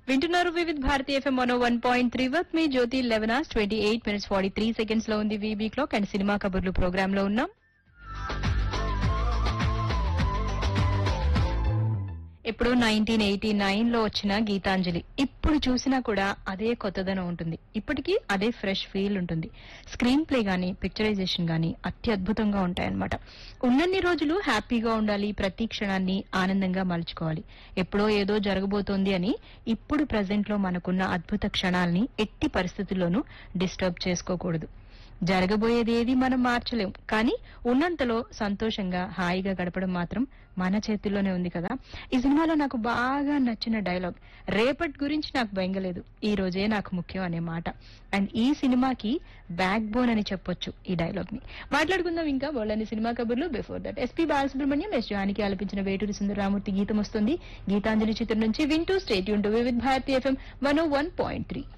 వింటున్నారు Vividh Bharati FM one one point three వర్క్ మీ Jyothi eleven hours twenty eight minutes forty three seconds లో ఉంది వీబీ క్లాక్ అండ్ సినిమా కబుర్లు ప్రోగ్రామ్ లో ఉన్నాం ఇప్పుడు నైన్టీన్ ఎయిటీ నైన్ లో వచ్చిన గీతాంజలి ఇప్పుడు చూసినా కూడా అదే కొత్తదనం ఉంటుంది ఇప్పటికీ అదే ఫ్రెష్ ఫీల్ ఉంటుంది స్క్రీన్ ప్లే గానీ పిక్చరైజేషన్ గానీ అత్యద్భుతంగా ఉంటాయన్నమాట ఉన్నన్ని రోజులు హ్యాపీగా ఉండాలి ప్రతి క్షణాన్ని ఆనందంగా మలుచుకోవాలి ఎప్పుడో ఏదో జరగబోతోంది అని ఇప్పుడు ప్రజెంట్ లో మనకున్న అద్భుత క్షణాల్ని ఎట్టి పరిస్థితుల్లోనూ డిస్టర్బ్ చేసుకోకూడదు జరగబోయేది ఏది మనం మార్చలేం కానీ ఉన్నంతలో సంతోషంగా హాయిగా గడపడం మాత్రం మన చేతుల్లోనే ఉంది కదా ఈ సినిమాలో నాకు బాగా నచ్చిన డైలాగ్ రేపటి గురించి నాకు బెంగలేదు ఈ రోజే నాకు ముఖ్యం అనే మాట అండ్ ఈ సినిమాకి బ్యాక్ బోన్ అని చెప్పొచ్చు ఈ డైలాగ్ ని మాట్లాడుకుందాం ఇంకా వాళ్ళని సినిమా కబుర్లు before that SP Balasubrahmanyam S Janaki ఆలపించిన వేటూరి సుందరరామూర్తి గీతం వస్తుంది గీతాంజలి చిత్రం నుంచి వింటూ స్టేట్ యూన్ to Vividh Bharati FM one one point three